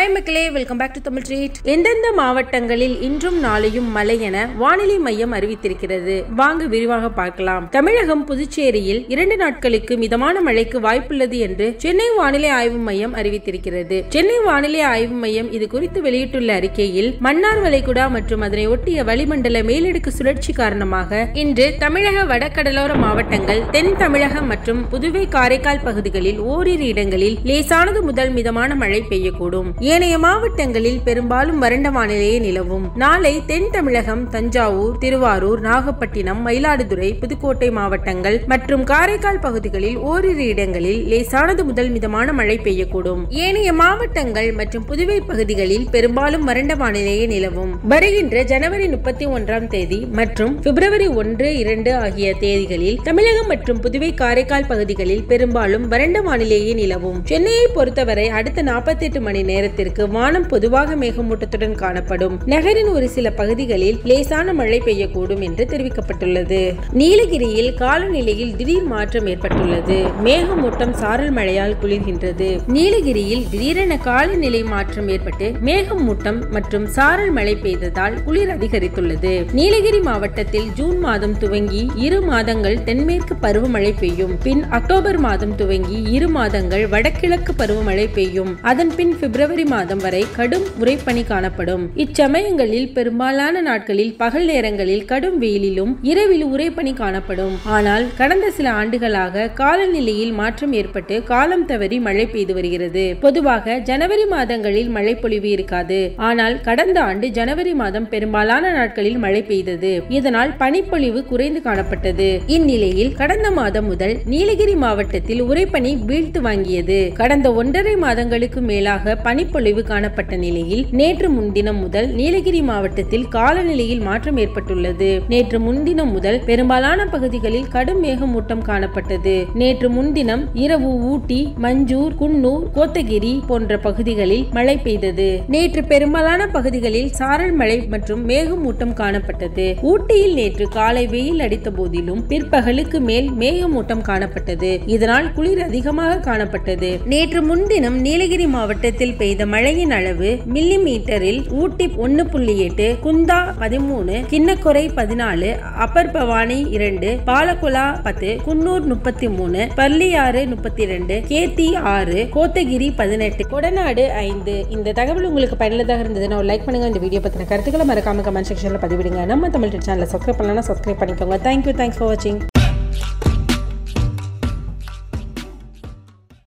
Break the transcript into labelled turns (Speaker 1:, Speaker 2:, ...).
Speaker 1: hi மக்களே welcome back to Tamil treat எந்தெந்த மாவட்டங்களில் இன்றும் நாளையும் மழை என வானிலை மையம் அறிவித்திருக்கிறது வாங்க விரிவாக பார்க்கலாம் தமிழகம் புதுச்சேரியில் இரண்டு நாட்களுக்கு மிதமான மழைக்கு வாய்ப்புள்ளது என்று சென்னை வானிலை ஆய்வு மையம் அறிவித்திருக்கிறது சென்னை வானிலை ஆய்வு மையம் இது குறித்து வெளியிட்டுள்ள அறிக்கையில் மன்னார் வளைகுடா மற்றும் அதனை ஒட்டிய வளிமண்டல மேலடுக்கு சுழற்சி காரணமாக இன்று தமிழக வடகடலோர மாவட்டங்கள் தென் தமிழகம் மற்றும் புதுவை காரைக்கால் பகுதிகளில் ஓரிரு இடங்களில் லேசானது முதல் மிதமான மழை பெய்யக்கூடும் ஏனைய மாவட்டங்களில் பெரும்பாலும் வறண்ட வானிலையே நிலவும் நாளை தென் தமிழகம் தஞ்சாவூர் திருவாரூர் நாகப்பட்டினம் மயிலாடுதுறை புதுக்கோட்டை மாவட்டங்கள் மற்றும் காரைக்கால் பகுதிகளில் ஓரிரு இடங்களில் லேசானது முதல் மிதமான மழை பெய்யக்கூடும் ஏனைய மாவட்டங்கள் மற்றும் புதுவை பகுதிகளில் பெரும்பாலும் வறண்ட வானிலையே நிலவும் வருகின்ற ஜனவரி முப்பத்தி ஒன்றாம் தேதி மற்றும் பிப்ரவரி ஒன்று இரண்டு ஆகிய தேதிகளில் தமிழகம் மற்றும் புதுவை காரைக்கால் பகுதிகளில் பெரும்பாலும் வறண்ட வானிலையே நிலவும் சென்னையை பொறுத்தவரை அடுத்த நாற்பத்தி எட்டு மணி நேரத்திற்கு வானம் பொதுவாக மேகமூட்டத்துடன் காணப்படும் நகரின் ஒரு சில பகுதிகளில் லேசான மழை பெய்யக்கூடும் என்று தெரிவிக்கப்பட்டுள்ளது நீலகிரியில் காலநிலையில் திடீர் மாற்றம் ஏற்பட்டுள்ளது மேகமூட்டம் சாரல் மழையால் குளிர்கின்றது நீலகிரியில் திடீரென காலநிலை மாற்றம் ஏற்பட்டு மேகமூட்டம் மற்றும் சாரல் மழை பெய்ததால் குளிர் அதிகரித்துள்ளது நீலகிரி மாவட்டத்தில் ஜூன் மாதம் துவங்கி இரு மாதங்கள் தென்மேற்கு பருவமழை பெய்யும் பின் அக்டோபர் மாதம் துவங்கி இரு மாதங்கள் வடகிழக்கு பருவமழை பெய்யும் அதன் பின் பிப்ரவரி மாதம் வரை கடும் உரைப்பனி காணப்படும் இச்சமயங்களில் பெரும்பாலான நாட்களில் பகல் நேரங்களில் கடும் வெயிலிலும் இரவில் உரைப்பனி காணப்படும் ஆனால் கடந்த சில ஆண்டுகளாக காலநிலையில் மாற்றம் ஏற்பட்டு காலம் தவறி மழை பெய்து வருகிறது பொதுவாக ஜனவரி மாதங்களில் மழை பொழிவு இருக்காது ஆனால் கடந்த ஆண்டு ஜனவரி மாதம் பெரும்பாலான நாட்களில் மழை பெய்தது இதனால் பனிப்பொழிவு குறைந்து காணப்பட்டது இந்நிலையில் கடந்த மாதம் முதல் நீலகிரி மாவட்டத்தில் உரைப்பனி வீழ்த்து வாங்கியது கடந்த ஒன்றரை மாதங்களுக்கு மேலாக பனிப்பொழிவு காணப்பட்ட நிலையில் நேற்று முன்தினம் முதல் நீலகிரி மாவட்டத்தில் காலநிலையில் மாற்றம் ஏற்பட்டுள்ளது நேற்று முன்தினம் முதல் பெரும்பாலான பகுதிகளில் கடும் மேகமூட்டம் காணப்பட்டது நேற்று முன்தினம் இரவு ஊட்டி மஞ்சூர் குன்னூர் கோத்தகிரி போன்ற பகுதிகளில் மழை பெய்தது நேற்று பெரும்பாலான பகுதிகளில் சாரல் மழை மற்றும் மேகமூட்டம் காணப்பட்டது ஊட்டியில் நேற்று காலை வெயில் அடித்த போதிலும் பிற்பகலுக்கு மேல் மேகமூட்டம் காணப்பட்டது இதனால் குளிர் அதிகமாக காணப்பட்டது நேற்று முன்தினம் நீலகிரி மாவட்டத்தில் பெய்த மழையின் அளவு மில்லி மீட்டரில் ஊட்டி ஒன்னு புள்ளி எட்டு குந்தா பதிமூணு கிண்ணக்குறை பதினாலு அப்பர் பவானி இரண்டு பாலகுலா பத்து குன்னூர் முப்பத்தி மூணு பள்ளியாறு முப்பத்தி ரெண்டு கேத்தி ஆறு கோத்தகிரி பதினெட்டு கொடநாடு ஐந்து இந்த தகவல் உங்களுக்கு பயனுள்ளதாக இருந்ததுன்னா ஒரு லைக் பண்ணுங்க இந்த வீடியோ பத்தின கருத்துக்களை மறக்காம கமெண்ட் செக்ஷன்ல பதிவிடுங்க நம்ம தமிழ் சேனலை சப்ஸ்கிரைப் பண்ணலாம் சப்ஸ்கிரைப் பண்ணிக்கோங்க தேங்க்யூ தேங்க்ஸ் ஃபார் வாட்சிங்